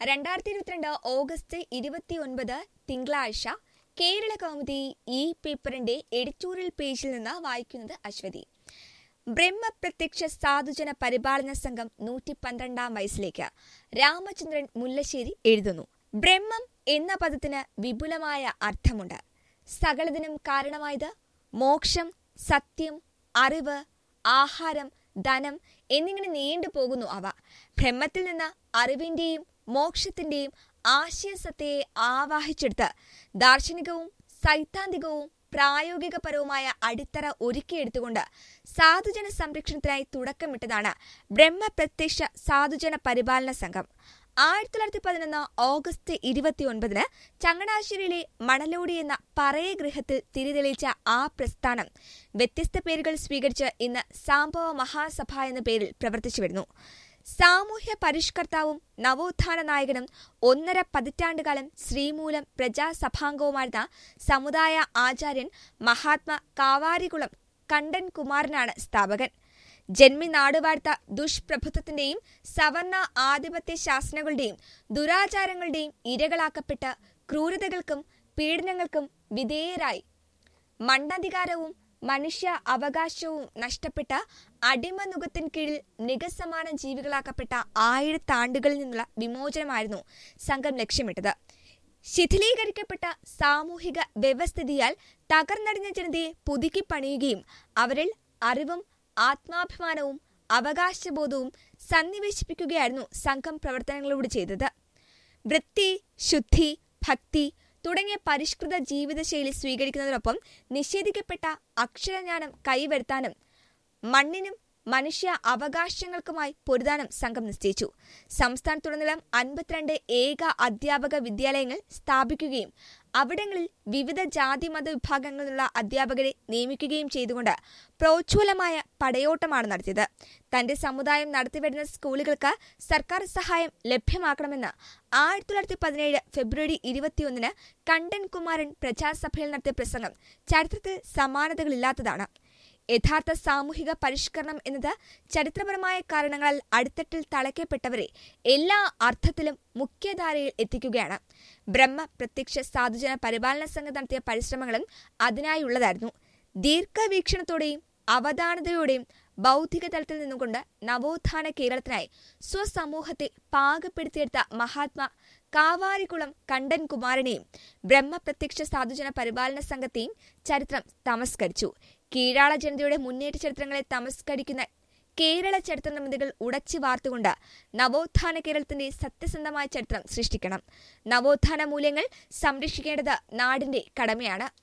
രണ്ടായിരത്തി ഇരുപത്തിരണ്ട് ഓഗസ്റ്റ് ഇരുപത്തിയൊൻപത് തിങ്കളാഴ്ച കേരള കൗമുദി ഈ പേപ്പറിന്റെ എഡിറ്റോറിയൽ പേജിൽ നിന്ന് വായിക്കുന്നത് അശ്വതി ബ്രഹ്മപ്രത്യക്ഷ സാധുജന പരിപാലന സംഘം നൂറ്റി പന്ത്രണ്ടാം വയസ്സിലേക്ക് രാമചന്ദ്രൻ മുല്ലശ്ശേരി എഴുതുന്നു ബ്രഹ്മം എന്ന പദത്തിന് വിപുലമായ അർത്ഥമുണ്ട് സകലതിനും കാരണമായത് മോക്ഷം സത്യം അറിവ് ആഹാരം ധനം എന്നിങ്ങനെ നീണ്ടു പോകുന്നു അവ ബ്രഹ്മത്തിൽ നിന്ന് അറിവിന്റെയും മോക്ഷത്തിന്റെയും ആശയസത്തയെ ആവാഹിച്ചെടുത്ത് ദാർശനികവും സൈദ്ധാന്തികവും പ്രായോഗികപരവുമായ അടിത്തറ ഒരുക്കിയെടുത്തുകൊണ്ട് സാധുജന സംരക്ഷണത്തിനായി തുടക്കമിട്ടതാണ് ബ്രഹ്മപ്രത്യക്ഷ സാധുജന പരിപാലന സംഘം ആയിരത്തി തൊള്ളായിരത്തി പതിനൊന്ന് ഓഗസ്റ്റ് ഇരുപത്തിയൊൻപതിന് ചങ്ങനാശ്ശേരിയിലെ മണലോടി എന്ന പറയ ഗൃഹത്തിൽ തിരിതെളിയിച്ച ആ പ്രസ്ഥാനം വ്യത്യസ്ത പേരുകൾ സ്വീകരിച്ച് ഇന്ന് സാംഭവ മഹാസഭ എന്ന പേരിൽ പ്രവർത്തിച്ചു വരുന്നു സാമൂഹ്യ പരിഷ്കർത്താവും നവോത്ഥാന നായകനും ഒന്നര പതിറ്റാണ്ടുകാലം ശ്രീമൂലം പ്രജാസഭാംഗവുമായിരുന്ന സമുദായ ആചാര്യൻ മഹാത്മാ കാവാരികുളം കണ്ടൻ കുമാരനാണ് സ്ഥാപകൻ ജന്മി നാടുവാഴ്ത്ത ദുഷ്പ്രഭുത്വത്തിന്റെയും സവർണ ആധിപത്യ ശാസനകളുടെയും ദുരാചാരങ്ങളുടെയും ഇരകളാക്കപ്പെട്ട് ക്രൂരതകൾക്കും പീഡനങ്ങൾക്കും വിധേയരായി മണ്ണധികാരവും മനുഷ്യ അവകാശവും നഷ്ടപ്പെട്ട അടിമനുഖത്തിൻ കീഴിൽ മൃഗസമാന ജീവികളാക്കപ്പെട്ട ആയിരത്താണ്ടുകളിൽ നിന്നുള്ള വിമോചനമായിരുന്നു സംഘം ലക്ഷ്യമിട്ടത് ശിഥിലീകരിക്കപ്പെട്ട സാമൂഹിക വ്യവസ്ഥിതിയാൽ തകർന്നടിഞ്ഞ ജനതയെ പുതുക്കി പണിയുകയും അവരിൽ അറിവും ആത്മാഭിമാനവും അവകാശബോധവും സന്നിവേശിപ്പിക്കുകയായിരുന്നു സംഘം പ്രവർത്തനങ്ങളോട് ചെയ്തത് വൃത്തി ശുദ്ധി ഭക്തി തുടങ്ങിയ പരിഷ്കൃത ജീവിതശൈലി സ്വീകരിക്കുന്നതിനൊപ്പം നിഷേധിക്കപ്പെട്ട അക്ഷരജ്ഞാനം കൈവരുത്താനും മണ്ണിനും മനുഷ്യ അവകാശങ്ങൾക്കുമായി പൊരുതാനും സംഘം നിശ്ചയിച്ചു സംസ്ഥാനത്തുടനീളം അൻപത്തിരണ്ട് ഏക അധ്യാപക വിദ്യാലയങ്ങൾ സ്ഥാപിക്കുകയും അവിടങ്ങളിൽ വിവിധ ജാതി മത വിഭാഗങ്ങളിൽ നിന്നുള്ള അധ്യാപകരെ നിയമിക്കുകയും ചെയ്തുകൊണ്ട് പ്രോജ്വലമായ പടയോട്ടമാണ് നടത്തിയത് തന്റെ സമുദായം നടത്തിവരുന്ന സ്കൂളുകൾക്ക് സർക്കാർ സഹായം ലഭ്യമാക്കണമെന്ന് ആയിരത്തി തൊള്ളായിരത്തി പതിനേഴ് ഫെബ്രുവരി ഇരുപത്തിയൊന്നിന് കണ്ടൻ കുമാരൻ പ്രജാസഭയിൽ നടത്തിയ പ്രസംഗം ചരിത്രത്തിൽ സമാനതകളില്ലാത്തതാണ് യഥാർത്ഥ സാമൂഹിക പരിഷ്കരണം എന്നത് ചരിത്രപരമായ കാരണങ്ങളാൽ അടിത്തട്ടിൽ തളയ്ക്കപ്പെട്ടവരെ എല്ലാ അർത്ഥത്തിലും മുഖ്യധാരയിൽ എത്തിക്കുകയാണ് ബ്രഹ്മ പ്രത്യക്ഷ സാധുജന പരിപാലന സംഘം നടത്തിയ പരിശ്രമങ്ങളും അതിനായുള്ളതായിരുന്നു ദീർഘവീക്ഷണത്തോടെയും അവധാനതയോടെയും ബൗദ്ധിക തലത്തിൽ നിന്നുകൊണ്ട് നവോത്ഥാന കേരളത്തിനായി സ്വസമൂഹത്തെ പാകപ്പെടുത്തിയെടുത്ത മഹാത്മാ കാവാരിക്കുളം കണ്ടൻ കുമാരനെയും ബ്രഹ്മപ്രത്യക്ഷ സാധുജന പരിപാലന സംഘത്തെയും ചരിത്രം തമസ്കരിച്ചു കീഴാള ജനതയുടെ മുന്നേറ്റ ചരിത്രങ്ങളെ തമസ്കരിക്കുന്ന കേരള ചരിത്ര നിർമ്മിതികൾ ഉടച്ചു വാർത്തുകൊണ്ട് നവോത്ഥാന കേരളത്തിന്റെ സത്യസന്ധമായ ചരിത്രം സൃഷ്ടിക്കണം നവോത്ഥാന മൂല്യങ്ങൾ സംരക്ഷിക്കേണ്ടത് നാടിന്റെ കടമയാണ്